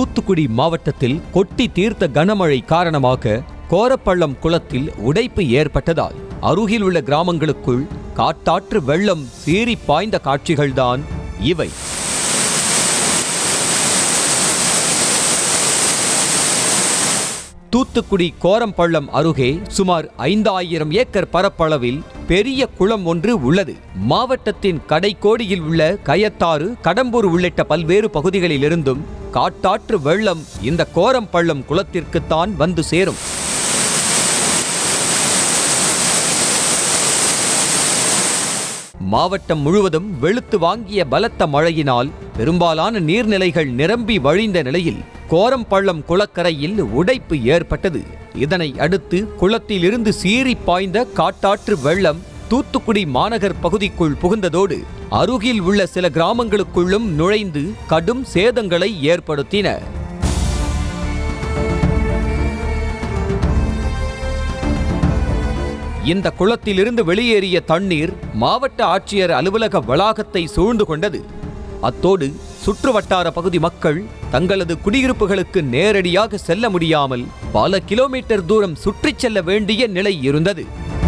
தூத்துக்குடி மாவட்டத்தில் கொட்டி தீர்த்த கனமழை காரணமாக கோரப்பள்ளம் குளத்தில் உடைப்பு ஏற்பட்டதால் அருகில் உள்ள கிராமங்களுக்குள் காட்டாற்று வெள்ளம் சீறி பாய்ந்த காட்சிகள்தான் இவை தூத்துக்குடி கோரம்பள்ளம் அருகே சுமார் ஐந்தாயிரம் ஏக்கர் பரப்பளவில் பெரிய குளம் ஒன்று உள்ளது மாவட்டத்தின் கடைக்கோடியில் உள்ள கயத்தாறு கடம்பூர் உள்ளிட்ட பல்வேறு பகுதிகளிலிருந்தும் காட்டாற்று வெள்ளம் இந்த கோரம்பள்ளம் குளத்திற்குத்தான் வந்து சேரும் மாவட்டம் முழுவதும் வெளுத்து வாங்கிய பலத்த மழையினால் பெரும்பாலான நீர்நிலைகள் நிரம்பி வழிந்த நிலையில் கோரம்பள்ளம் குளக்கரையில் உடைப்பு ஏற்பட்டது இதனை அடுத்து குளத்திலிருந்து சீறி பாய்ந்த காட்டாற்று வெள்ளம் தூத்துக்குடி மாநகர் பகுதிக்குள் புகுந்ததோடு அருகில் உள்ள சில கிராமங்களுக்குள்ளும் நுழைந்து கடும் சேதங்களை ஏற்படுத்தின இந்த குளத்திலிருந்து வெளியேறிய தண்ணீர் மாவட்ட ஆட்சியர் அலுவலக வளாகத்தை சூழ்ந்து கொண்டது அத்தோடு சுற்றுவட்டார பகுதி மக்கள் தங்களது குடியிருப்புகளுக்கு நேரடியாக செல்ல முடியாமல் பல கிலோமீட்டர் தூரம் சுற்றிச் செல்ல வேண்டிய நிலை இருந்தது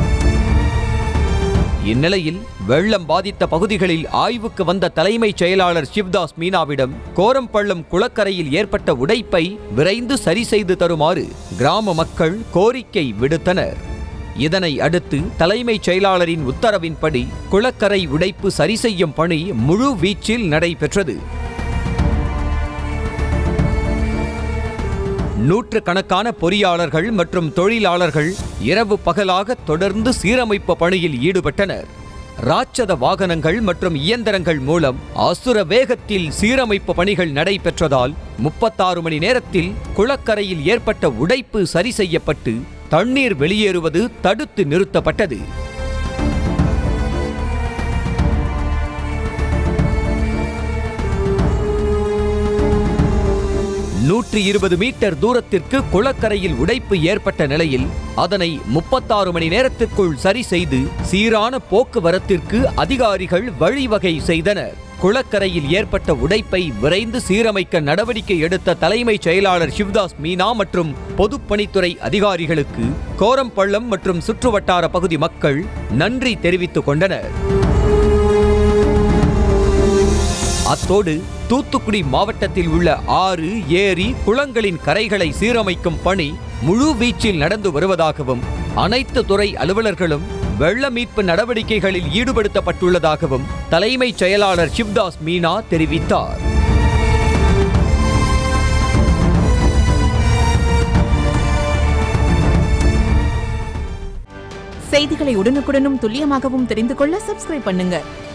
இந்நிலையில் வெள்ளம் பாதித்த பகுதிகளில் ஆய்வுக்கு வந்த தலைமைச் செயலாளர் சிவ்தாஸ் மீனாவிடம் கோரம்பள்ளம் குளக்கரையில் ஏற்பட்ட உடைப்பை விரைந்து சரி செய்து தருமாறு கிராம மக்கள் கோரிக்கை விடுத்தனர் இதனை அடுத்து தலைமைச் செயலாளரின் உத்தரவின்படி குளக்கரை உடைப்பு சரி செய்யும் பணி முழு வீச்சில் நடைபெற்றது நூற்றுக்கணக்கான பொறியாளர்கள் மற்றும் தொழிலாளர்கள் இரவு பகலாக தொடர்ந்து சீரமைப்பு பணியில் ஈடுபட்டனர் ராட்சத வாகனங்கள் மற்றும் இயந்திரங்கள் மூலம் அசுர வேகத்தில் சீரமைப்பு பணிகள் நடைபெற்றதால் முப்பத்தாறு மணி நேரத்தில் குளக்கரையில் ஏற்பட்ட உடைப்பு சரி செய்யப்பட்டு தண்ணீர் வெளியேறுவது தடுத்து நிறுத்தப்பட்டது நூற்றி இருபது மீட்டர் தூரத்திற்கு குளக்கரையில் உடைப்பு ஏற்பட்ட நிலையில் அதனை முப்பத்தாறு மணி நேரத்திற்குள் சரி செய்து சீரான போக்குவரத்திற்கு அதிகாரிகள் வழிவகை செய்தனர் குளக்கரையில் ஏற்பட்ட உடைப்பை விரைந்து சீரமைக்க நடவடிக்கை எடுத்த தலைமைச் செயலாளர் சிவ்தாஸ் மீனா மற்றும் பொதுப்பணித்துறை அதிகாரிகளுக்கு கோரம்பள்ளம் மற்றும் சுற்றுவட்டார பகுதி மக்கள் நன்றி தெரிவித்துக் கொண்டனர் அத்தோடு தூத்துக்குடி மாவட்டத்தில் உள்ள ஆறு ஏரி குளங்களின் கரைகளை சீரமைக்கும் பணி முழு வீச்சில் நடந்து வருவதாகவும் அனைத்து துறை அலுவலர்களும் வெள்ள மீட்பு நடவடிக்கைகளில் ஈடுபடுத்தப்பட்டுள்ளதாகவும் தலைமைச் செயலாளர் சிவ்தாஸ் மீனா தெரிவித்தார் செய்திகளை உடனுக்குடனும் துல்லியமாகவும் தெரிந்து கொள்ள சப்ஸ்கிரைப் பண்ணுங்க